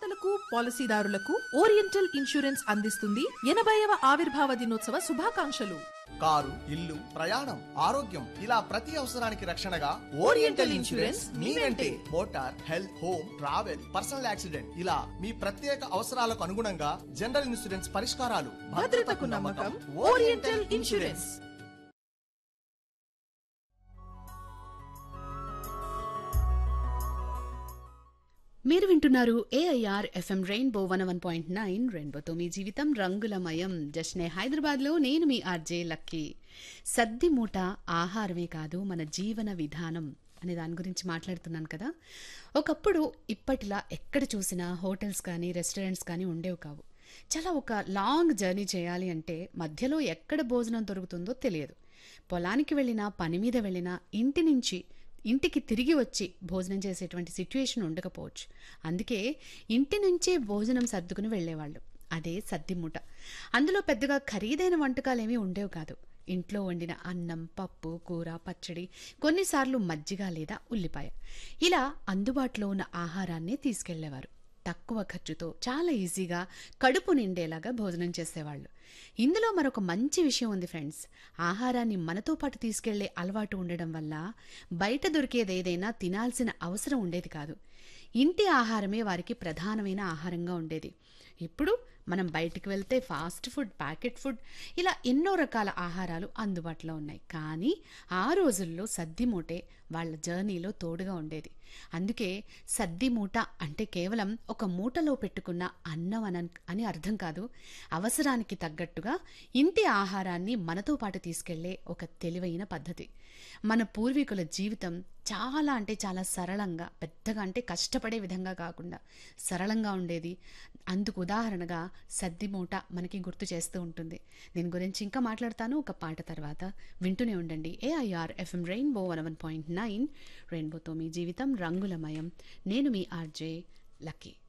రైతులకు పాలసీదారులకు oriental insurance అందిస్తుంది ఎనభైవ ఆవిర్భావ దినోత్సవ శుభాకాంక్షలు కారు ఇల్లు ప్రయాణం ఆరోగ్యం ఇలా ప్రతి అవసరానికి రక్షణగా ఓరియంటల్ ఇన్సూరెన్స్ మీ వెంటే motor health home travel personal accident ఇలా మీ ప్రత్యేక అవసరాలకు అనుగుణంగా జనరల్ ఇన్సూరెన్స్ పరిష్కారాలు భద్రతకు నమ్మకం ఓరియంటల్ ఇన్సూరెన్స్ మీరు వింటున్నారు AIR FM rainbow one one point nine రెయిన్బోతో మీ జీవితం రంగులమయం జస్నే హైదరాబాద్లో నేను మీ ఆర్జే లక్కీ సద్ది మూట ఆహారమే కాదు మన జీవన విధానం అనే దాని గురించి మాట్లాడుతున్నాను కదా ఒకప్పుడు ఇప్పటిలా ఎక్కడ చూసినా హోటల్స్ కానీ రెస్టారెంట్స్ కానీ ఉండేవి కావు చాలా ఒక లాంగ్ జర్నీ చేయాలి అంటే మధ్యలో ఎక్కడ భోజనం దొరుకుతుందో తెలియదు పొలానికి వెళ్ళినా పని మీద వెళ్ళినా ఇంటి నుంచి ఇంటికి తిరిగి వచ్చి భోజనం చేసేటువంటి సిట్యుయేషన్ ఉండకపోవచ్చు అందుకే ఇంటి నుంచే భోజనం సర్దుకుని వెళ్ళేవాళ్ళు అదే సద్ది మూట అందులో పెద్దగా ఖరీదైన వంటకాలేమీ ఉండేవి కాదు ఇంట్లో వండిన అన్నం పప్పు కూర పచ్చడి కొన్నిసార్లు మజ్జిగ లేదా ఉల్లిపాయ ఇలా అందుబాటులో ఉన్న ఆహారాన్ని తీసుకెళ్లేవారు తక్కువ ఖర్చుతో చాలా ఈజీగా కడుపు నిండేలాగా భోజనం చేసేవాళ్ళు ఇందులో మరొక మంచి విషయం ఉంది ఫ్రెండ్స్ ఆహారాన్ని మనతో పాటు తీసుకెళ్లే అలవాటు ఉండడం వల్ల బయట దొరికేది ఏదైనా తినాల్సిన అవసరం ఉండేది కాదు ఇంటి ఆహారమే వారికి ప్రధానమైన ఆహారంగా ఉండేది ఇప్పుడు మనం బయటికి వెళ్తే ఫాస్ట్ ఫుడ్ ప్యాకెట్ ఫుడ్ ఇలా ఎన్నో రకాల ఆహారాలు అందుబాటులో ఉన్నాయి కానీ ఆ రోజుల్లో సద్ది మూటే వాళ్ళ జర్నీలో తోడుగా ఉండేది అందుకే సద్ది మూట అంటే కేవలం ఒక మూటలో పెట్టుకున్న అన్నం అన అని అర్థం కాదు అవసరానికి తగ్గట్టుగా ఇంటి ఆహారాన్ని మనతో పాటు తీసుకెళ్లే ఒక తెలివైన పద్ధతి మన పూర్వీకుల జీవితం చాలా అంటే చాలా సరళంగా పెద్దగా అంటే కష్టపడే విధంగా కాకుండా సరళంగా ఉండేది అందుకు ఉదాహరణగా సద్ది మూట మనకి గుర్తు చేస్తూ ఉంటుంది దీని గురించి ఇంకా మాట్లాడతాను ఒక పాట తర్వాత వింటూనే ఉండండి AIR FM rainbow one one point nine రెయిన్బోతో మీ జీవితం రంగులమయం నేను మీ ఆర్జే లక్కీ